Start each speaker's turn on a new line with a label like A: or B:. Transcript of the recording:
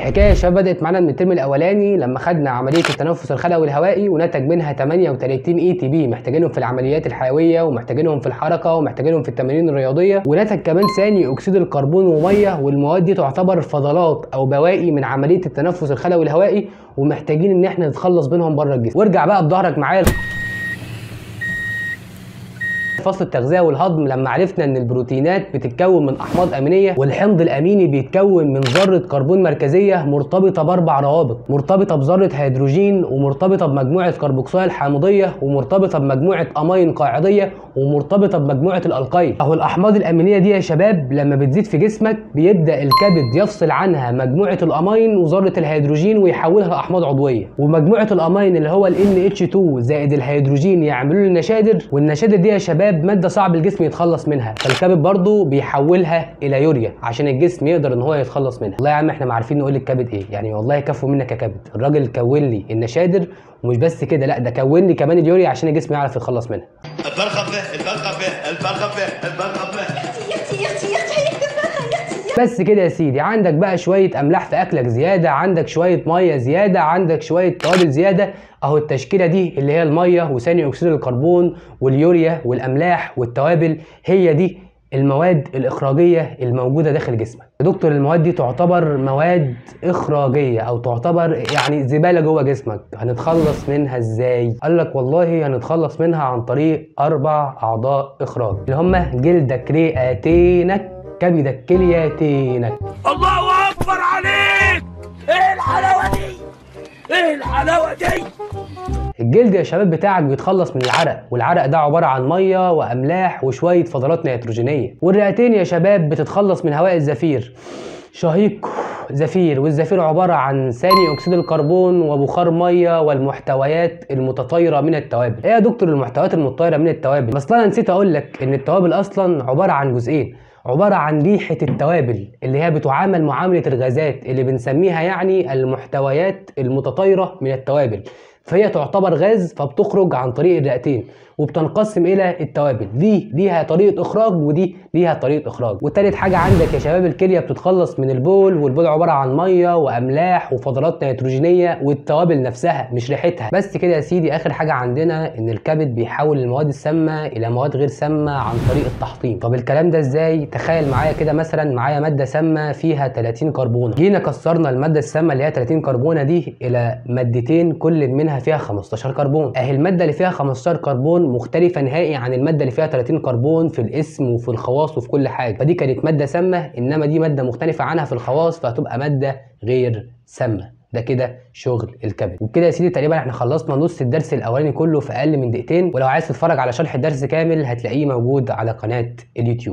A: الحكايه يا شباب بدات معانا من الترم الاولاني لما خدنا عمليه التنفس الخلوي الهوائي ونتج منها 38 اي تي بي محتاجينهم في العمليات الحيويه ومحتاجينهم في الحركه ومحتاجينهم في التمارين الرياضيه ونتج كمان ثاني اكسيد الكربون وميه والمواد دي تعتبر فضلات او بواقي من عمليه التنفس الخلوي الهوائي ومحتاجين ان احنا نتخلص منهم بره الجسم وارجع بقى بظهرك معايا فصل التغذيه والهضم لما عرفنا ان البروتينات بتتكون من احماض امينيه والحمض الاميني بيتكون من ذره كربون مركزيه مرتبطه باربع روابط مرتبطه بذره هيدروجين ومرتبطه بمجموعه كربوكسيل حامضيه ومرتبطه بمجموعه امين قاعديه ومرتبطه بمجموعه الالقايل اهو الاحماض الامينيه دي يا شباب لما بتزيد في جسمك بيبدا الكبد يفصل عنها مجموعه الامين وذره الهيدروجين ويحولها لاحماض عضويه ومجموعه الامين اللي هو ال NH2 زائد الهيدروجين يعملوا له النشادر والنشادر دي يا شباب ماده صعب الجسم يتخلص منها فالكبد برضه بيحولها الى يوريا عشان الجسم يقدر ان هو يتخلص منها والله يا عم احنا ما عارفين نقول للكبد ايه يعني والله كفو منك يا كبد الراجل كون لي النشادر ومش بس كده لا ده كون لي كمان اليوريا عشان الجسم يعرف يتخلص منها
B: البرغة به البرغة به البرغة به البرغة به
C: يختي يختي يختي يختي
A: بس كده يا سيدي عندك بقى شويه املاح في اكلك زياده عندك شويه ميه زياده عندك شويه توابل زياده اهو التشكيله دي اللي هي الميه وثاني اكسيد الكربون واليوريا والاملاح والتوابل هي دي المواد الاخراجيه الموجوده داخل جسمك يا دكتور المواد دي تعتبر مواد اخراجيه او تعتبر يعني زباله جوه جسمك هنتخلص منها ازاي قال لك والله هنتخلص منها عن طريق اربع اعضاء اخراج اللي هم جلدك رئتينك كبدك كليتينك
D: الله اكبر عليك ايه الحلاوه دي ايه الحلاوه دي
A: الجلد يا شباب بتاعك بيتخلص من العرق والعرق ده عبارة عن مية وأملاح وشوية فضلات نيتروجينية والرئتين يا شباب بتتخلص من هواء الزفير شهيق زفير والزفير عبارة عن ثاني أكسيد الكربون وبخار مية والمحتويات المتطايرة من التوابل إيه يا دكتور المحتويات المتطايرة من التوابل بس أنا نسيت أقول لك إن التوابل أصلا عبارة عن جزئين عبارة عن ريحة التوابل اللي هي بتعامل معاملة الغازات اللي بنسميها يعني المحتويات المتطايرة من التوابل فهي تعتبر غاز فبتخرج عن طريق الرئتين وبتنقسم الى التوابل دي ليها طريقه اخراج ودي ليها طريقه اخراج وتالت حاجه عندك يا شباب الكليه بتتخلص من البول والبول عباره عن ميه واملاح وفضلات نيتروجينيه والتوابل نفسها مش ريحتها بس كده يا سيدي اخر حاجه عندنا ان الكبد بيحول المواد السامه الى مواد غير سامه عن طريق التحطيم طب الكلام ده ازاي تخيل معايا كده مثلا معايا ماده سامه فيها 30 كربونه جينا كسرنا الماده السامه اللي هي 30 كربونه دي الى مادتين كل منها فيها 15 كربون اهي الماده اللي فيها 15 كربون مختلفه نهائي عن الماده اللي فيها 30 كربون في الاسم وفي الخواص وفي كل حاجه فدي كانت ماده سامه انما دي ماده مختلفه عنها في الخواص فهتبقى ماده غير سامه ده كده شغل الكبد وبكده يا سيدي تقريبا احنا خلصنا نص الدرس الاولاني كله في اقل من دقيقتين ولو عايز تتفرج على شرح الدرس كامل هتلاقيه موجود على قناه اليوتيوب